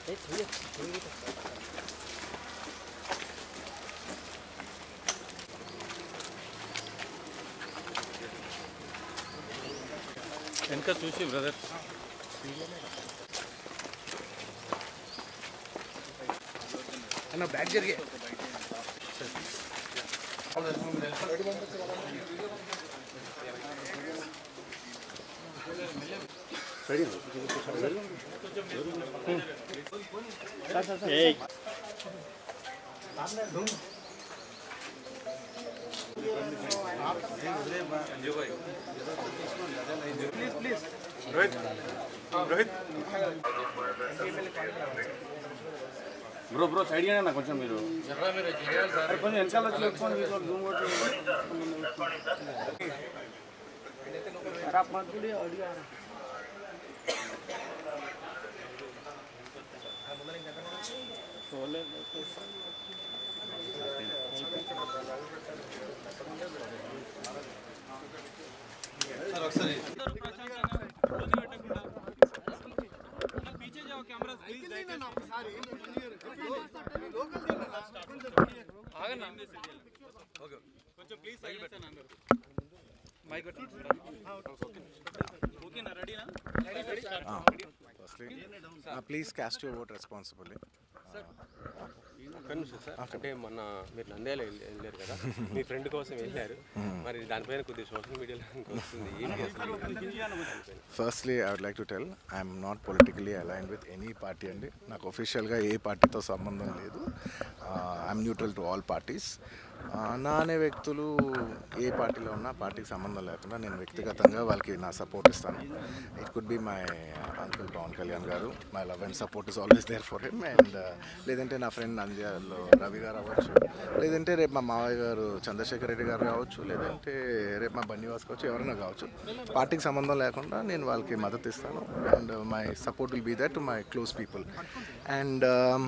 వెనక చూసి బ్రదర్ అన్న బ్యాగ్ జరిగే బ్రో బ్రో సైడ్ గానే కొంచెం మీరు అరే కొంచెం వెనకాల వచ్చి పెట్టుకోండి వీళ్ళు జూమ్ కొట్టి अरे आप मत बोलिए ऑडियो आ रहा है बोले तो please cast your vote responsibly ఒక్క నిమిషం సార్ అంటే మొన్న మీరు నంద్యాల వెళ్ళి- వెళ్ళారు కదా మీ ఫ్రెండ్ కోసం వెళ్ళారు మరి దానిపైన కొద్దిగా సోషల్ మీడియాలో వస్తుంది ఏంటి అసలు దానిపైన? Firstly I would like to tell I'm not politically align with any party అండి నాకు ఒఫిషియల్గా ఏ పార్టీతో సంబంధం లేదు I'm neutral to all parties నా అనే వ్యక్తులు ఏ పార్టీలో ఉన్నా పార్టీకి సంబంధం లేకుండా నేను వ్యక్తిగతంగా వాళ్ళకి నా సపోర్ట్ ఇస్తాను it could be my uncle Pawan Kalyan garu my love and support is always there for him and లేదంటే నా ఫ్రెండ్ నంద్యాలలో రవి గారు అవ్వచ్చు లేదంటే రేపు మా మావయ్య గారు చంద్రశేఖర్ రెడ్డి గారు కావచ్చు లేదంటే రేపు మా బన్నివాస్ కావచ్చు ఎవరైనా కావచ్చు పార్టీకి సంబంధం లేకుండా నేను వాళ్ళకి మద్దతు ఇస్తాను and my support will be that to my close people and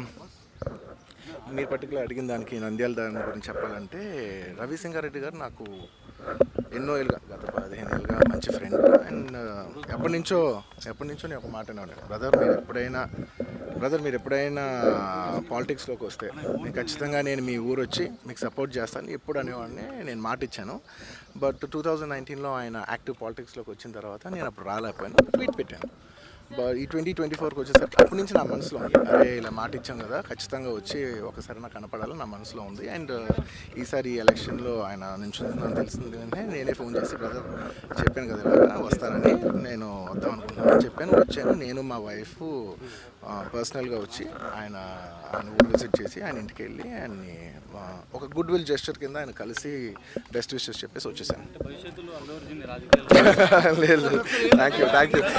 మీరు పర్టికులర్ అడిగిన దానికి నంద్యాల దాని గురించి చెప్పాలంటే రవిసింగారెడ్డి గారు నాకు ఎన్నో ఏళ్ళుగా గత పదిహేను ఏళ్ళుగా మంచి ఫ్రెండ్ అండ్ ఎప్పటి నుంచో ఎప్పటి నుంచో నేను ఒక మాట అనేవాడిని బ్రదర్ మీరు ఎప్పుడైనా బ్రదర్ మీరు ఎప్పుడైనా పాలిటిక్స్లోకి వస్తే నేను ఖచ్చితంగా నేను మీ ఊరు వచ్చి మీకు సపోర్ట్ చేస్తాను ఎప్పుడు అనేవాడిని నేను మాట ఇచ్చాను బట్ టూ థౌజండ్ నైన్టీన్లో ఆయన యాక్టివ్ పాలిటిక్స్లోకి వచ్చిన తర్వాత నేను అప్పుడు రాలేకపోయాను ట్వీట్ పెట్టాను బట్ ఈ ట్వంటీ ట్వంటీ ఫోర్కి వచ్చేసరికి అప్పటి నుంచి నా మనసులో ఉంది అరే ఇలా మాట ఇచ్చాం కదా ఖచ్చితంగా వచ్చి ఒకసారి నాకు కనపడాలని నా మనసులో ఉంది అండ్ ఈసారి ఈ ఎలక్షన్లో ఆయన నుంచుందని తెలిసింది వెంటనే నేనే ఫోన్ చేసి బ్రదర్ చెప్పాను కదా ఇలాగా వస్తానని నేను వద్దాం అనుకుంటున్నాను చెప్పాను వచ్చాను నేను మా వైఫ్ పర్సనల్గా వచ్చి ఆయన ఆయన ఊరు విజిట్ చేసి ఆయన ఇంటికి వెళ్ళి ఆయన్ని ఆ, ఒక గుడ్ విల్ జెస్చర్ కింద ఆయన కలిసి బెస్ట్ విషెస్ చెప్పేసి వచ్చేసాను భవిష్యత్తులో అల్లు అర్జున్ రాజకీయాలు లేదు thank you thank you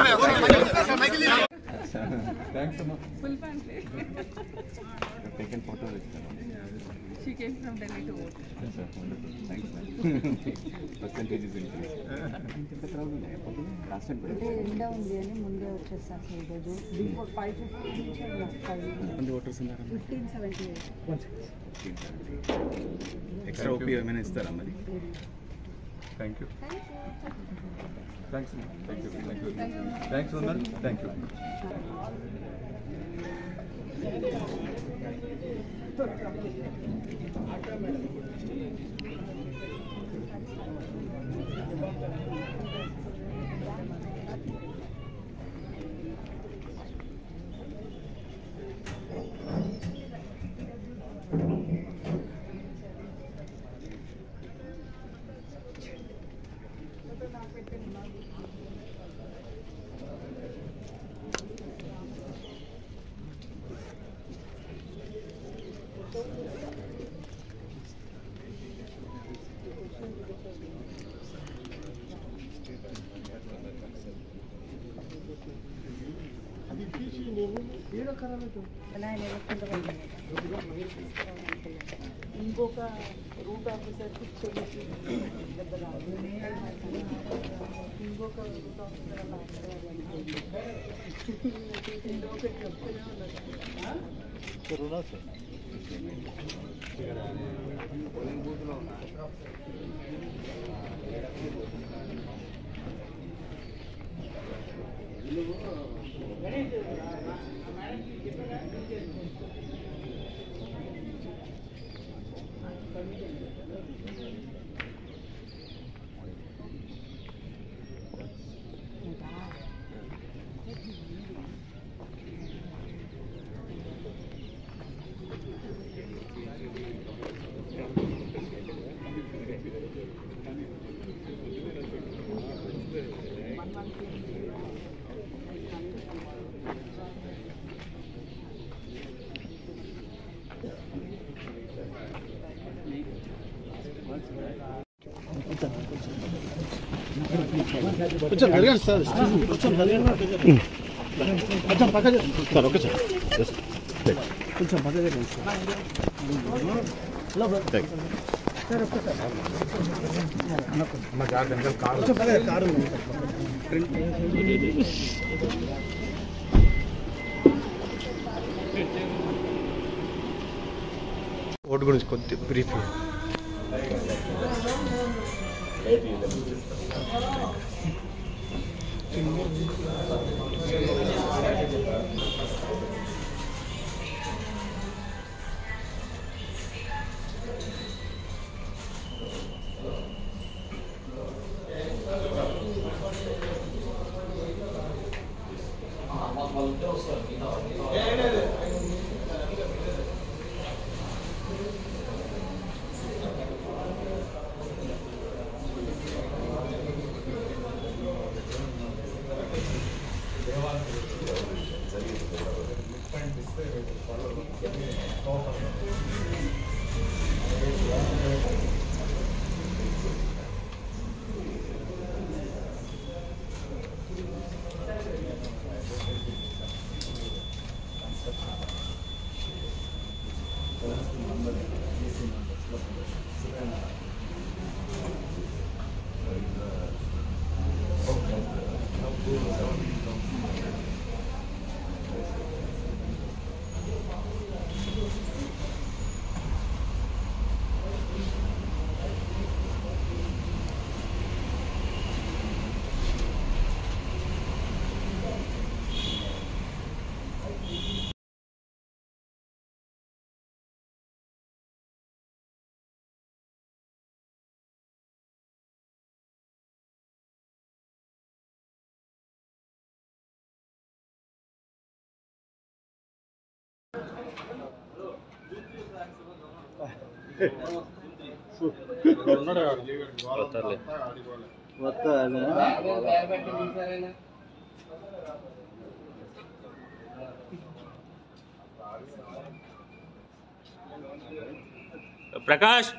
Full family. Taken photo ఇస్తాను She came from Delhi to vote. Percentages అంటే ఎండ ఉంది అని ముందే వచ్చేస్తాం ఈరోజు బిఫోర్ ఫైవ్ ఫిఫ్టీ నుంచి ఫైవ్ ఓటర్స్ ఉన్నారు fifteen seventy eight extra OP ఏమైనా ఇస్తారా మరి thank you thanks thank you thank you thanks ఉన్నారు థ్యాంక్ యూ అలా ఆయన ఎలక్షన్ ఇంకొక రూట్ ఆఫీసర్కి చెల్లిసి ఇంకొక రూట్ ఆఫీసర్ ఓటు గురించి కొద్ది బ్రీఫ్ ప్రకాష్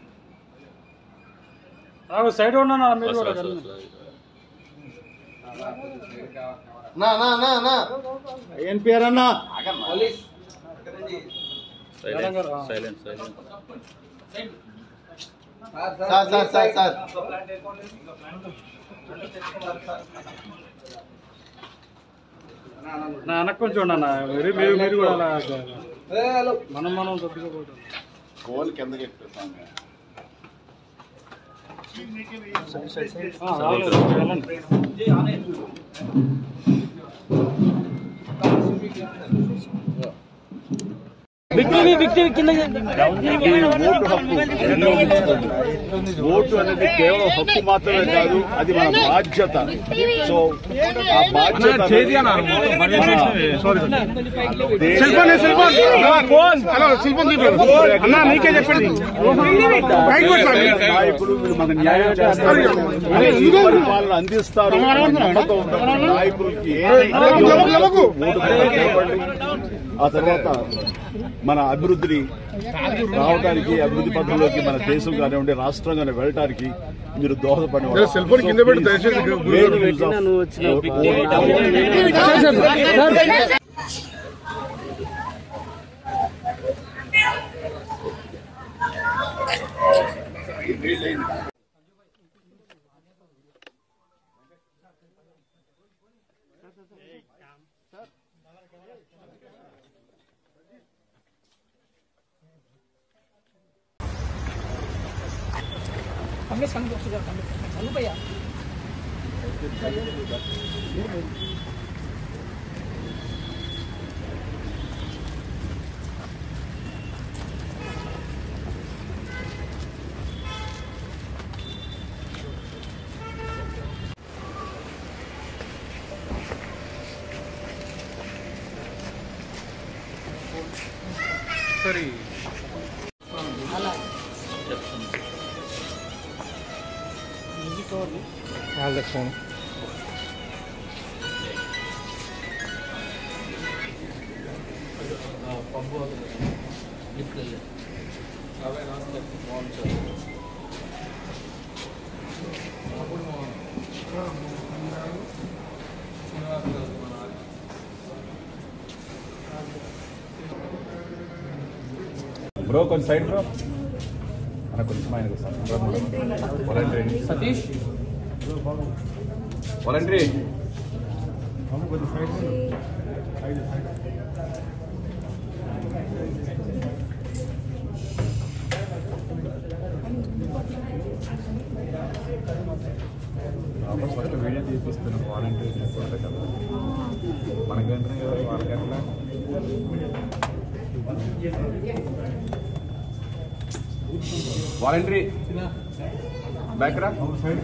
సైడ్ ఉన్నా మీరు కూడా నా నా నా నా ఎన్పిఆర్ అన్న silent silent silent sir sir sir sir నా వెనక్కి కొంచెం ఉన్నా మీరు మీరు మీరు కూడా అలా మనం మనం తప్పుకోకూడదు ఆ, రాలేదు, వెళ్ళండి. ఓటు అనేది కేవలం హక్కు మాత్రమే కాదు అది మన బాధ్యత సో ఆ బాధ్యత అనేది అన్నా నీకే చెప్పండి నాయకులు వీళ్ళు మనకు న్యాయం చేస్తారు ఈ పరిపాలన అందిస్తారు అనే నమ్మకం ఉన్నప్పుడు నాయకులకి ఓటు నిలబడి, ఆ తర్వాత మన అభివృద్ధిని రావడానికి అభివృద్ధి పథంలోకి మన దేశం కానివ్వండి రాష్ట్రం కానీ వెళ్ళటానికి మీరు దోహదపడి సెల్ ఫోన్ కింద పెట్టి దయచేసి ఒకసారి ఫోన్ బ్రో కొంచెం సైడ్ బ్రో అన్న కొంచెం ఆయనకు voluntary Satish voluntary first video తీపిస్తున్నాం వాలంటరీ తీసుకుంటే కదా మనకేంటే వాళ్ళకెట్లా వాలంటరీ బ్యాక్ రా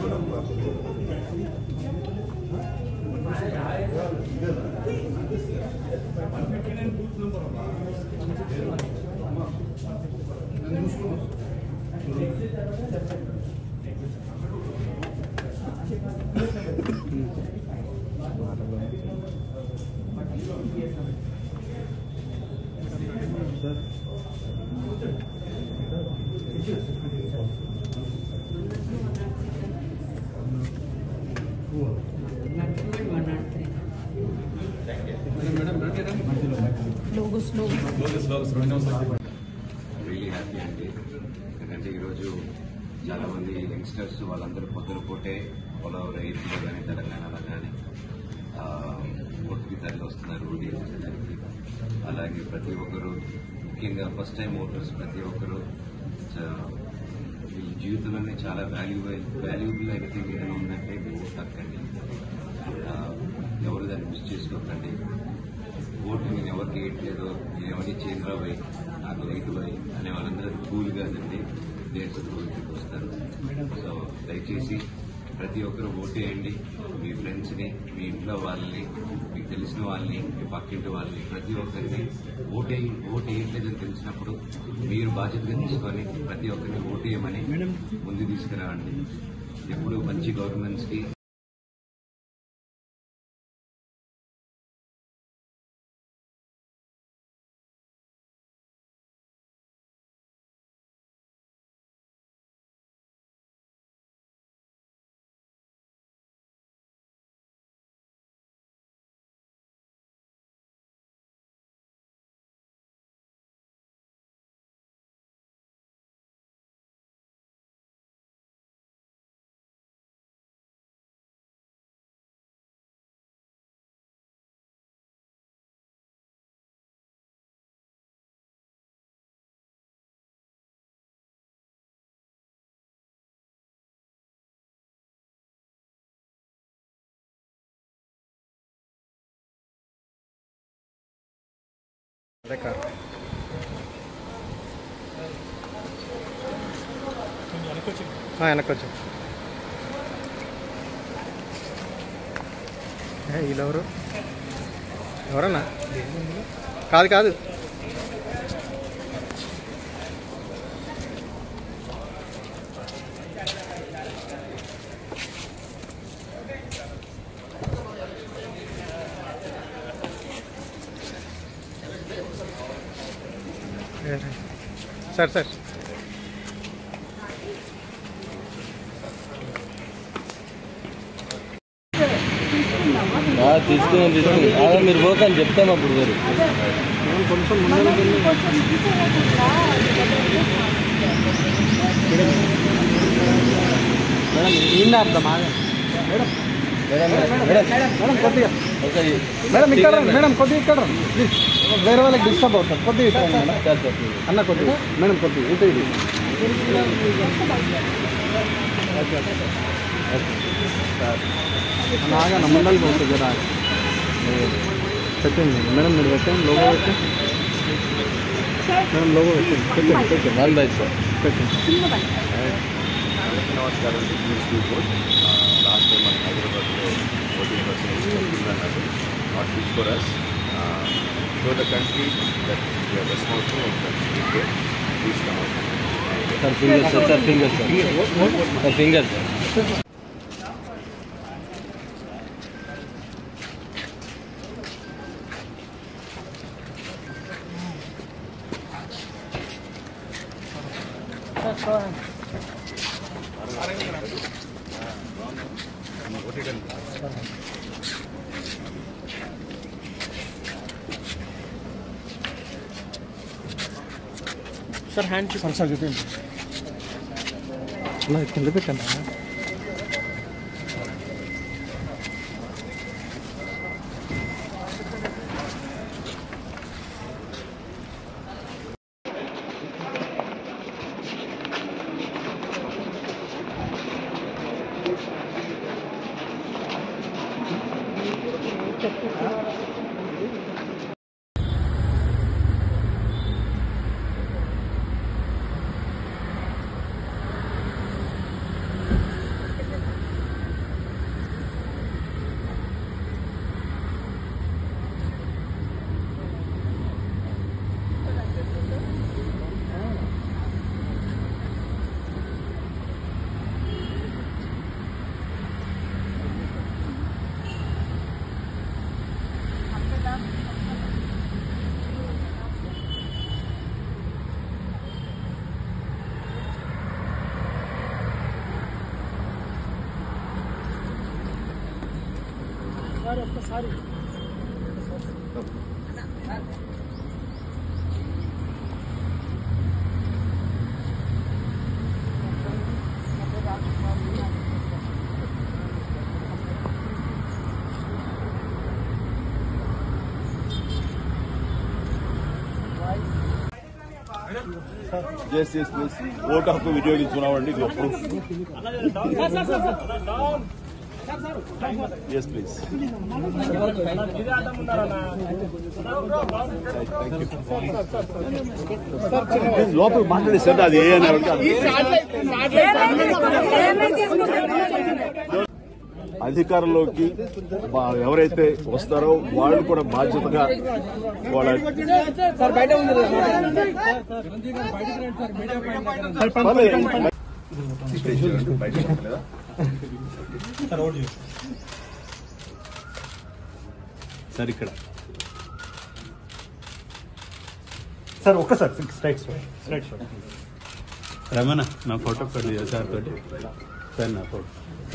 రియలీ హ్యాపీ అండి ఎందుకంటే ఈరోజు చాలామంది యంగ్స్టర్స్ వాళ్ళందరూ పొద్దున పూటే ఆల్ ఓవర్ ఏపీలో కానీ తెలంగాణలో కానీ ఓటుకి తరలి వస్తున్నారు ఓటు వేసేదానికి అలాగే ప్రతి ఒక్కరు ముఖ్యంగా ఫస్ట్ టైం ఓటర్స్ ప్రతి ఒక్కరు చ- వీళ్ళ జీవితంలోనే చాలా వాల్యూబుల్ వాల్యూబుల్ అయిన థింగ్ ఏదైనా ఉందంటే మీ ఓటు హక్కండి ఆ, ఎవరు దాన్ని మిస్ చేసుకోకండి ఓటు నేను ఎవరికి వేయట్లేదు నేను ఎవరిని చేంద్రా పోయి నాకు రైతు పోయి అనే వాళ్ళందరూ కూల్గా అండి దేశ ప్రభుత్వకి వస్తారు సో దయచేసి ప్రతి ఒక్కరు ఓటేయండి మీ ఫ్రెండ్స్ని మీ ఇంట్లో వాళ్ళని మీకు తెలిసిన వాళ్ళని మీ పక్కింటి వాళ్ళని ప్రతి ఒక్కరిని ఓటే ఓటు వేయట్లేదని తెలిసినప్పుడు మీరు బాధ్యతగా తీసుకొని ప్రతి ఒక్కరిని ఓటేయమని ముందు తీసుకురావండి ఎప్పుడు మంచి గవర్నమెంట్స్కి వెనక్కి వచ్చి వీళ్ళెవరు ఎవరన్నా కాదు కాదు సార్ సార్ తీసుకుని తీసుకుని అదే మీరు పోకని చెప్తాం అప్పుడు గారు మేడం ఈయన అర్థం మేడం మేడం కొద్దిగా మేడం ఇక్కడ రండి, మేడం కొద్దిగా ఇక్కడ రండి. ప్లీజ్ వేరే వాళ్ళకి డిస్టర్బ్ అవుతారు కొద్దిగా ఇక్కడ రండి మేడం అన్న కొద్దిగా మేడం కొద్దిగా ఇటు ఇది ఓకే నాగా నమ్మడానికి పోతుంది కదా పెట్టండి మేడం మీరు పెట్టండి లోగో పెట్టండి మేడం లోగో పెట్టండి పెట్టండి పెట్టండి వన్ బై సార్ పెట్టండి నమస్కారం న్యూస్ రిపోర్ట్ లాస్ట్ టైం మన హైదరాబాద్లో ఓటింగ్ పర్సెంటేజ్ తగ్గిందన్నారు not good for us show the country that you're responsible of that please come out sir finger sir sir finger sir sir finger sir sir hand sir చూపించండి అలా కింద పెట్టండి ఒక్కసారి just yes please vote హక్కు వినియోగించుకున్నామండి ఇది proof yes please లోపల మాట్లాడే sir అది ఏ అని అధికారంలోకి బా- ఎవరైతే వస్తారో వాళ్ళు కూడా బాధ్యతగా వాళ్ళ సార్ ఇక్కడ సార్ ఒక్కసారి స్ట్రైట్ స్ట్రైట్ రమణ నా ఫోటో పెట్టి సార్ తోటి సార్ నా photo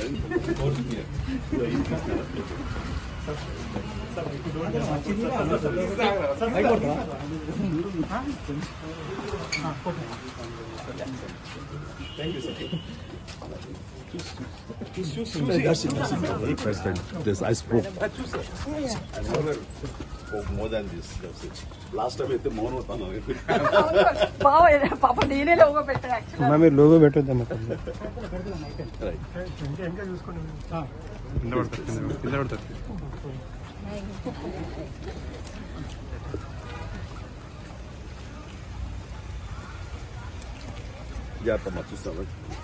President, this I spoke. I never spoke more than this. That's it. Last time అయితే మౌనం అవుతాను పాప నేనే లోగో పెట్టా యాక్చువల్ మీరు లోగో పెట్టొద్దాం కింద పడుతుంది కింద పడుతుంది జాగ్రత్త చూస్తాను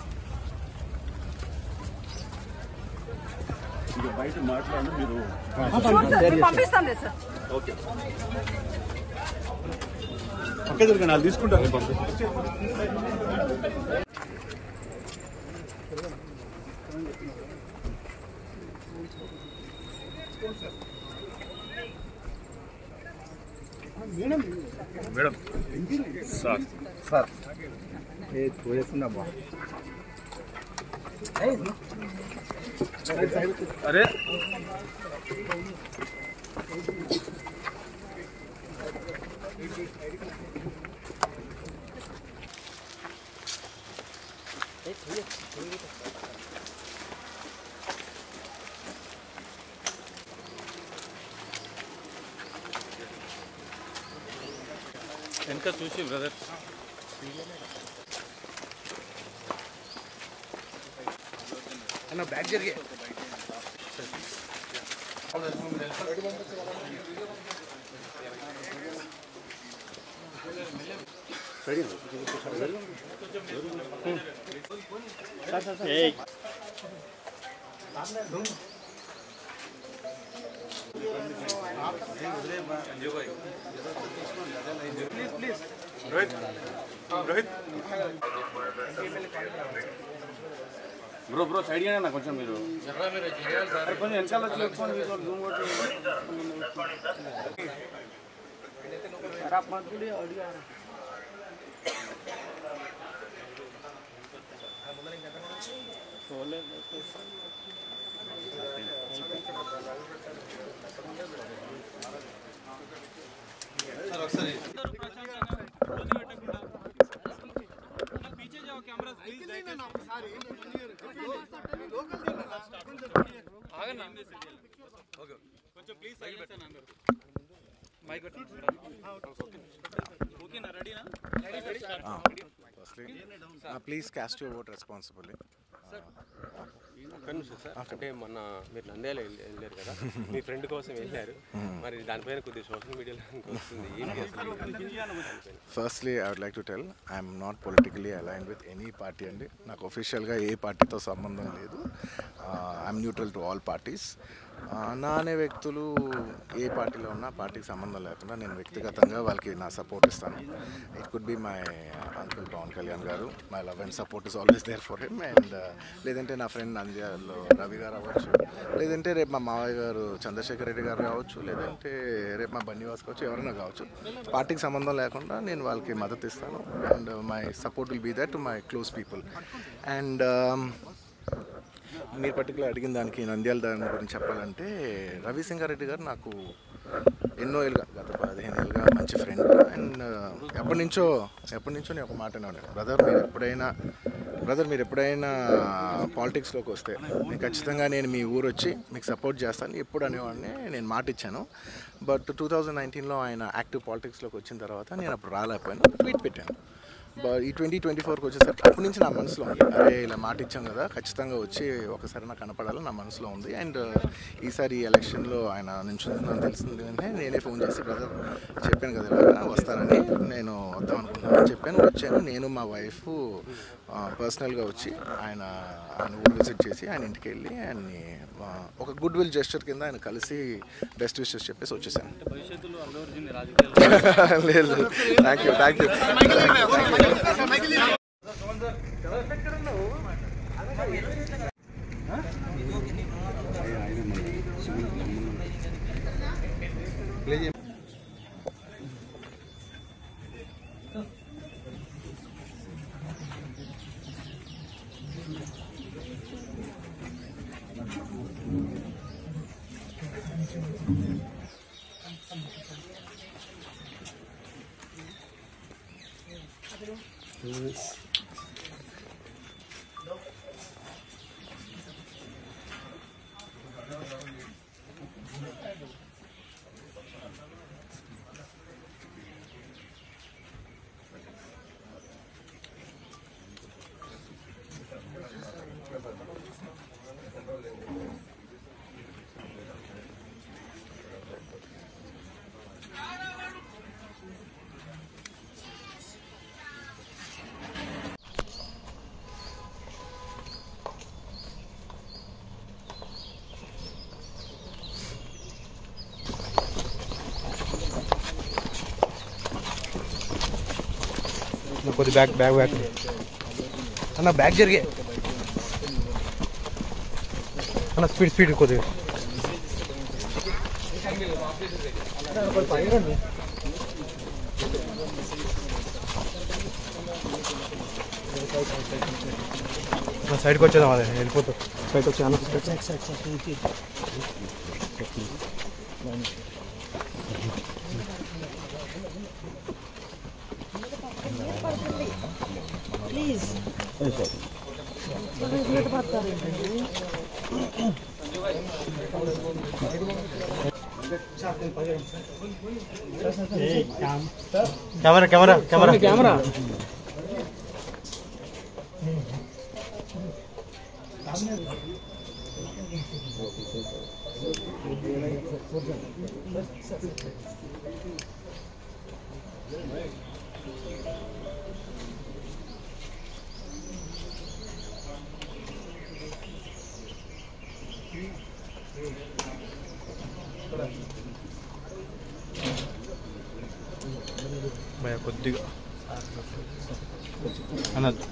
ఇక బయట మాట్లాడి మీరు పంపిస్తాం సార్ ఓకే పక్క జరగండి వాళ్ళు తీసుకుంటారు పంపి మేడం సార్ సార్ ఏ పోయేస్తుందమ్మా అరే వెనక చూసి బ్రదర్ అన్న బ్యాగ్ జరిగే please please Rohit Rohit bro bro side గానే కొంచెం మీరు అరే కొంచెం వెనకాల వచ్చి పెట్టుకోండి వీళ్ళు జూమ్ కొట్టి अरे आप मत बोलिए ऑडियो आ रहा है सोलह కొంచెం ప్లీజ్ సైలెన్స్ అని అందరూ మైక్ ఓకేనా రెడీనా please cast your vote responsibly ఒక్క నిమిషం సార్ అంటే మొన్న మీరు నంద్యాల వెళ్ళి- వెళ్ళారు కదా మీ ఫ్రెండ్ కోసం వెళ్ళారు మరి దానిపైన కొద్దిగా సోషల్ మీడియాలో వస్తుంది ఏంటి అసలు దానిపైన? Firstly I would like to tell I'm not politically align with any party అండి నాకు ఒఫిషియల్గా ఏ పార్టీతో సంబంధం లేదు I'm neutral to all parties నా అనే వ్యక్తులు ఏ పార్టీలో ఉన్నా పార్టీకి సంబంధం లేకుండా నేను వ్యక్తిగతంగా వాళ్ళకి నా సపోర్ట్ ఇస్తాను it could be my uncle Pawan Kalyan garu my love and support is always there for him and లేదంటే నా ఫ్రెండ్ నంద్యాలలో రవి గారు అవ్వచ్చు లేదంటే రేపు మా మావయ్య గారు చంద్రశేఖర్ రెడ్డి గారు కావచ్చు లేదంటే రేపు మా బన్నివాస్ కావచ్చు ఎవరైనా కావచ్చు పార్టీకి సంబంధం లేకుండా నేను వాళ్ళకి మద్దతు ఇస్తాను and my support will be that to my close people and మీరు పర్టికులర్ అడిగిన దానికి నంద్యాల దాని గురించి చెప్పాలంటే రవిసింగారెడ్డి గారు నాకు ఎన్నో ఏళ్ళుగా గత పదిహేను ఏళ్ళుగా మంచి ఫ్రెండ్ అండ్ ఎప్పటి నుంచో ఎప్పటి నుంచో నేను ఒక మాట ఉన్నాను బ్రదర్ మీరు ఎప్పుడైనా బ్రదర్ మీరు ఎప్పుడైనా పాలిటిక్స్లోకి వస్తే నేను ఖచ్చితంగా నేను మీ ఊరు వచ్చి మీకు సపోర్ట్ చేస్తాను ఎప్పుడు అనేవాడిని నేను మాట ఇచ్చాను బట్ టూ థౌజండ్ నైన్టీన్లో ఆయన యాక్టివ్ పాలిటిక్స్లోకి వచ్చిన తర్వాత నేను అప్పుడు రాలేకపోయాను ట్వీట్ పెట్టాను బ- ఈ ట్వంటీ ట్వంటీ ఫోర్కి వచ్చేసరికి అప్పటి నుంచి నా మనసులో ఉంది అరే ఇలా మాట ఇచ్చాం కదా ఖచ్చితంగా వచ్చి ఒకసారి నాకు కనపడాలని నా మనసులో ఉంది అండ్ ఈసారి ఈ ఎలక్షన్లో ఆయన నుంచుందని తెలిసింది వెంటనే నేనే ఫోన్ చేసి బ్రదర్ చెప్పాను కదా ఇలాగా వస్తానని నేను వద్దాం అనుకుంటున్నాను చెప్పాను వచ్చాను నేను మా వైఫ్ పర్సనల్గా వచ్చి ఆయన ఆయన ఊరు విజిట్ చేసి ఆయన ఇంటికి వెళ్ళి ఆయన్ని ఆ, ఒక గుడ్ విల్ జెస్చర్ కింద ఆయన కలిసి బెస్ట్ విషెస్ చెప్పేసి వచ్చేసాను భవిష్యత్తులో అల్లు అర్జున్ రాజకీయాలు లేదు థ్యాంక్ యూ థ్యాంక్ యూ కొద్ది బ్యాగ్ బ్యాగ్ బ్యాగ్ అన్న బ్యాగ్ జరిగే అన్న స్పీడ్ స్పీడ్ కొద్దిగా సైడ్కి వచ్చేదాం అదే వెళ్ళిపోతాం సైడ్ వచ్చాను please camera camera camera camera భయ కొద్దిగా అన్నది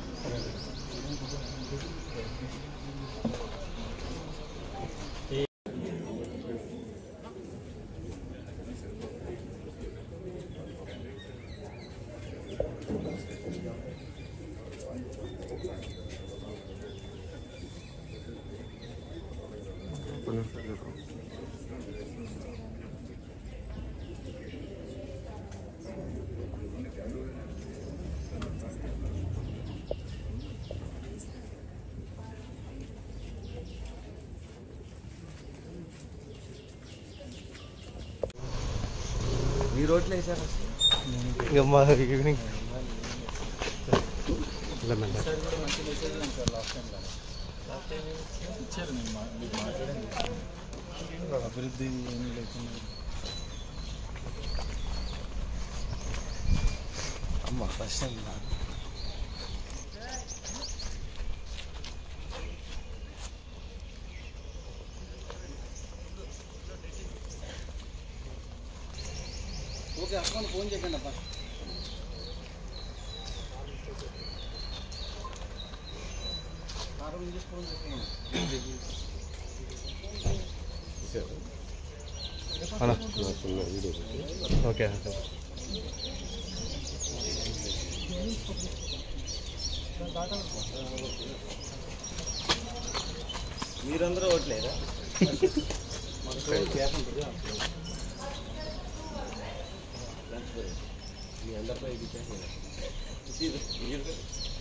మీ రోడ్లు వేసారు ఇంకా మా ఈవినింగ్ అభివృద్ధి ఏమీ లేకుండా అమ్మ ఫస్ట్ టైం ఓకే అక్కడ ఫోన్ చేయకండి అబ్బా ఫోన్ ఓకే మీరందరూ ఓట్లేదా మీ అందరితో ఇది